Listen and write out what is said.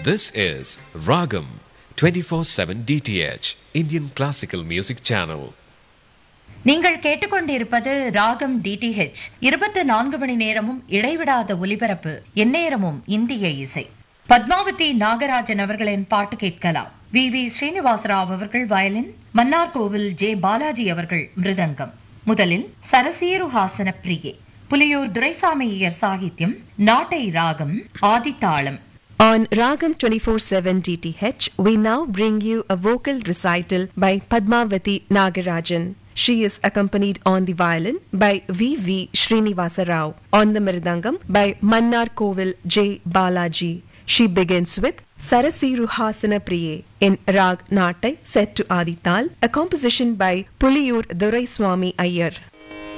This is Ragam 24/7 DTH Indian Classical Music Channel. நீங்கள் கேட்டுக்கொண்டிருப்பது ராகம் டிடிஹெச் இருபத்தி நான்கு மணி நேரமும் இடைவிடாத ஒலிபரப்பு எந்நேரமும் இந்திய இசை பத்மாவதி நாகராஜன் அவர்களின் பாட்டு கேட்கலாம் வி வி ஸ்ரீனிவாசராவ் அவர்கள் வயலின் மன்னார் கோவில் ஜே பாலாஜி அவர்கள் மிருதங்கம் முதலில் சரசீரு ஹாசன பிரியே புலியூர் துரைசாமி ஐயர் சாகித்யம் நாட்டை ராகம் ஆதித்தாளம் On Ragam 24/7 DTH, we now bring you a vocal recital by Padmavati Nagarajan. She is accompanied on the violin by V. V. Srinivasa Rao, on the mirdangam by Mannar Kovil J. Balaji. She begins with Sarasiru Hasana Priye in Rag Natai set to Adital, a composition by Puliyur Durai Swami Iyer.